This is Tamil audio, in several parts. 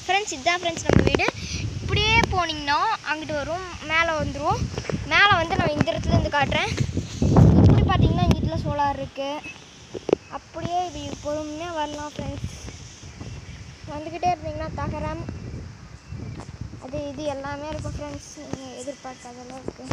ஃப்ரெண்ட்ஸ் இதுதான் ஃப்ரெண்ட்ஸ் நம்ம வீடு இப்படியே போனீங்கன்னா அங்கிட்டு வரும் மேலே வந்துடும் மேலே வந்து நான் இந்த இடத்துல இருந்து காட்டுறேன் இப்படி பார்த்தீங்கன்னா இங்கிட்ட சோலார் இருக்குது அப்படியே இப்படி பொறுமையாக வரலாம் ஃப்ரெண்ட்ஸ் வந்துக்கிட்டே இருந்தீங்கன்னா தகரம் அது இது எல்லாமே இருக்கும் ஃப்ரெண்ட்ஸ் நீங்கள் எதிர்பார்க்காதெல்லாம் இருக்குது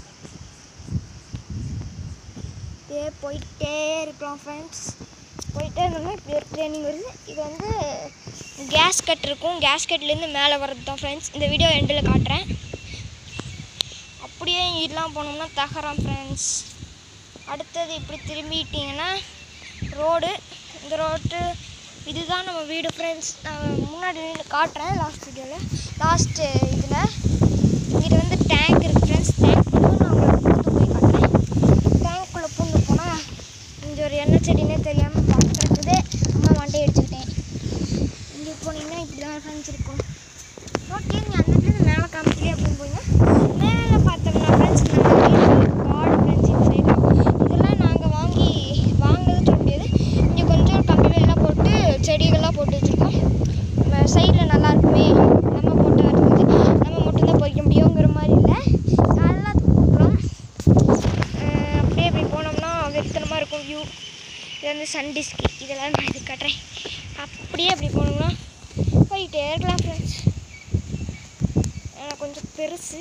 அப்படியே போயிட்டே இருக்கலாம் ஃப்ரெண்ட்ஸ் போயிட்டே இருந்தோம்னா இப்படி ஒரு ட்ரைனிங் வருது இது வந்து கேஸ் கட் இருக்கும் கேஸ் கட்லேருந்து மேலே வர்றது தான் ஃப்ரெண்ட்ஸ் இந்த வீடியோ எண்டில் காட்டுறேன் அப்படியே இதெல்லாம் போனோம்னா தகரம் ஃப்ரெண்ட்ஸ் அடுத்தது இப்படி திரும்பிட்டிங்கன்னா ரோடு இந்த ரோட்டு இதுதான் நம்ம வீடு ஃப்ரெண்ட்ஸ் நான் முன்னாடி நின்னு காட்டுறேன் லாஸ்ட் வீடியோவில் லாஸ்ட்டு இதில் இது வந்து டேங்க் இருக்குது ஃப்ரெண்ட்ஸ் டேங்க் மட்டும் நான் உங்களுக்கு பூந்து போய் காட்டுறேன் டேங்க்குள்ளே பூந்து போனால் இங்கே ஒரு எண்ணெய் செடினே தெரியாமல் பார்க்குறது அம்மா வண்டி அடிச்சுக்கிட்டேன் இங்கே போனீங்கன்னா இப்படி தான் ஃப்ரெண்ட்ஸ் இருக்கும் ஓகே நீங்கள் அந்த இடத்துல மேலே காமிக்கலையே அப்படின்னு போங்க மேலே பார்த்தோம்னா ஃப்ரெண்ட்ஸ் நம்ம காடு ஃப்ரெண்ட்ஸ் இந்த சைடு இதெல்லாம் நாங்கள் வாங்கி வாங்குறதுன்னு சொல்ல முடியாது இங்கே கொஞ்சம் கம்பி வேலாம் போட்டு செடிகள்லாம் போட்டு வச்சுருக்கோம் நம்ம சைடில் நல்லா இருக்குமே நம்ம போட்டு வச்சுருந்து நம்ம மட்டும்தான் பொறிக்க முடியுங்கிற மாதிரி இல்லை நல்லா கொடுக்குறோம் அஹ் அப்படியே இப்படி போனோம்னா வெறித்தனமாக இருக்கும் வியூ இது வந்து சன் டிஸ்க் இதெல்லாம் நான் இது கட்டுறேன் அப்படியே அப்படி போனோம்னா போயிட்டே இருக்கலாம் ஃப்ரெண்ட்ஸ் கொஞ்சம் பெருசு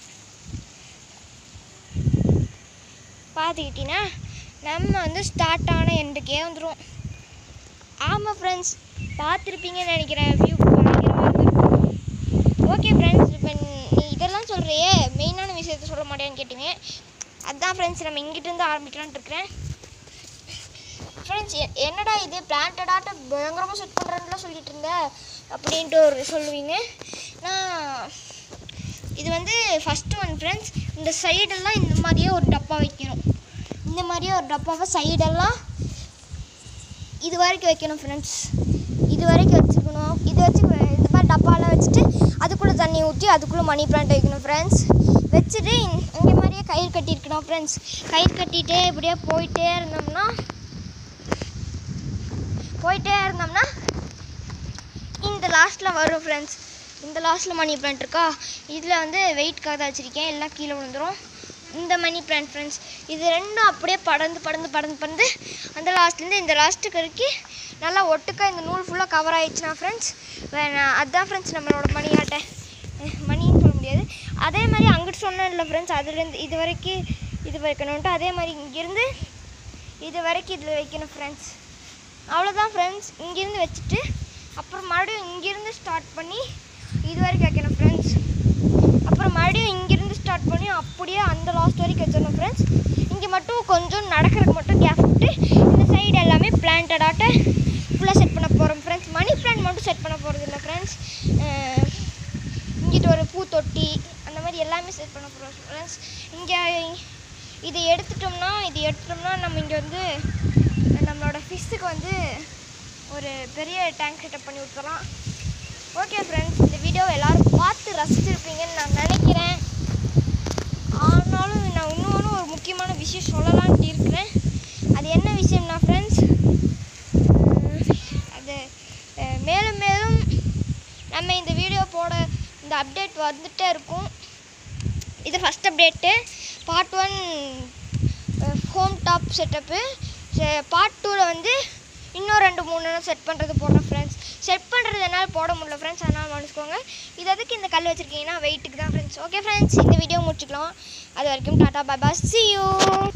பார்த்துக்கிட்டிங்கன்னா நம்ம வந்து ஸ்டார்ட் ஆன எண்டுக்கே வந்துடுவோம் ஆமாம் ஃப்ரெண்ட்ஸ் பார்த்துருப்பீங்கன்னு நினைக்கிறேன் வியூ பயங்கரமாக இருந்திருக்கும் ஓகே ஃப்ரெண்ட்ஸ் இப்போ நீ இதெல்லாம் சொல்கிறியே மெயினான விஷயத்த சொல்ல மாட்டேன்னு கேட்டீங்க அதான் ஃப்ரெண்ட்ஸ் நம்ம இங்கிட்டிருந்து ஆரம்பிக்கலான்ட்டு இருக்கிறேன் ஃப்ரெண்ட்ஸ் என்னடா இது பிளான்டடாட்ட பயங்கரமாக செட் பண்ணுறேன்லாம் சொல்லிட்டு இருந்தேன் அப்படின்ட்டு ஒரு சொல்லுவீங்க நான் இது வந்து ஃபஸ்ட்டு ஒன் ஃப்ரெண்ட்ஸ் இந்த சைடெல்லாம் இந்த மாதிரியே ஒரு டப்பா வைக்கணும் இந்த மாதிரியே ஒரு டப்பாவை சைடெல்லாம் இது வரைக்கும் வைக்கணும் ஃப்ரெண்ட்ஸ் இது வரைக்கும் வச்சுக்கணும் இது வச்சு வ- இந்த மாதிரி டப்பாலாம் வச்சுட்டு அதுக்குள்ளே தண்ணி ஊற்றி அதுக்குள்ளே மணி பிளான்ட் வைக்கணும் ஃப்ரெண்ட்ஸ் வச்சுட்டு இங்க- இங்கே மாதிரியே கயிறு கட்டியிருக்கணும் ஃப்ரெண்ட்ஸ் கயிறு கட்டிகிட்டே இப்படியே போயிட்டே இருந்தோம்னா போயிட்டே இருந்தோம்னா இந்த லாஸ்ட்டில் வரும் ஃப்ரெண்ட்ஸ் இந்த லாஸ்ட்டில் மணி பிளான்ட் இருக்கா இதில் வந்து வெயிட்காக தான் வச்சுருக்கேன் எல்லாம் கீழே விழுந்துரும் இந்த மணி பிளான்ட் ஃப்ரெண்ட்ஸ் இது ரெண்டும் அப்படியே படர்ந்து படர்ந்து படர்ந்து படர்ந்து அந்த லாஸ்ட்லேருந்து இந்த லாஸ்ட்டுக்கு வரைக்கும் நல்லா ஒட்டுக்கா இந்த நூல் ஃபுல்லாக கவர் ஆயிடுச்சுன்னா ஃப்ரெண்ட்ஸ் வேணாம் அதுதான் ஃப்ரெண்ட்ஸ் நம்மளோட மணி ஆட்டை அஹ் மணின்னு சொல்ல முடியாது அதே மாதிரி அங்கிட்டு சொன்னேன் இல்லை ஃப்ரெண்ட்ஸ் அதுலேருந்து இது வரைக்கும் இது வைக்கணுன்ட்டு அதே மாதிரி இங்கேருந்து இது வரைக்கும் இதில் வைக்கணும் ஃப்ரெண்ட்ஸ் அவ்வளோதான் ஃப்ரெண்ட்ஸ் இங்கேருந்து வச்சுட்டு அப்புறம் மறுபடியும் இங்கேருந்து ஸ்டார்ட் பண்ணி இது வரைக்கும் வைக்கணும் ஃப்ரெண்ட்ஸ் அப்புறம் மறுபடியும் இங்கேருந்து ஸ்டார்ட் பண்ணி அப்படியே அந்த லாஸ்ட் வரைக்கும் வச்சிடணும் ஃப்ரெண்ட்ஸ் இங்கே மட்டும் கொஞ்சம் நடக்கிறதுக்கு மட்டும் கேப் விட்டு இந்த சைடு எல்லாமே பிளான்டடாட்ட ஃபுல்லாக செட் பண்ண போகிறோம் ஃப்ரெண்ட்ஸ் மணி பிளான்ட் மட்டும் செட் பண்ண போகிறது இல்லை ஃப்ரெண்ட்ஸ் இங்கிட்டு ஒரு பூத்தொட்டி அந்த மாதிரி எல்லாமே செட் பண்ண போகிறோம் ஃப்ரெண்ட்ஸ் இங்கே இது எடுத்துட்டோம்னா இது எடுத்துட்டோம்னா நம்ம இங்கே வந்து நம்மளோட ஃபிஷ்ஷுக்கு வந்து ஒரு பெரிய டேங்க் செட்டப் பண்ணி விட்டுறலாம் ஓகே ஃப்ரெண்ட்ஸ் இந்த வீடியோ எல்லாரும் பார்த்து ரசிச்சிருப்பீங்கன்னு நான் நினைக்கிறேன் ஆனாலும் நான் இன்னொன்று ஒரு முக்கியமான விஷயம் சொல்லலான்ட்டு இருக்கிறேன் அது என்ன விஷயம்னா ஃப்ரெண்ட்ஸ் அது அஹ், மேலும் மேலும் நம்ம இந்த வீடியோ போட இந்த அப்டேட் வந்துட்டே இருக்கும் இது first update part one home top setup part டூவில் வந்து இன்னும் ரெண்டு மூணு செட் பண்ணுறது போடுறேன் ஃப்ரெண்ட்ஸ் செட் பண்ணுறது என்னால் போட முடியல ஃப்ரெண்ட்ஸ் அதனால் மன்னிச்சுக்கோங்க இது எதுக்கு இந்த கல் வச்சுருக்கீங்கன்னா வெயிட்டுக்கு தான் ஃப்ரெண்ட்ஸ் ஓகே ஃப்ரெண்ட்ஸ் இந்த வீடியோ முடிச்சுக்கலாம் அது வரைக்கும் tata bye bye see you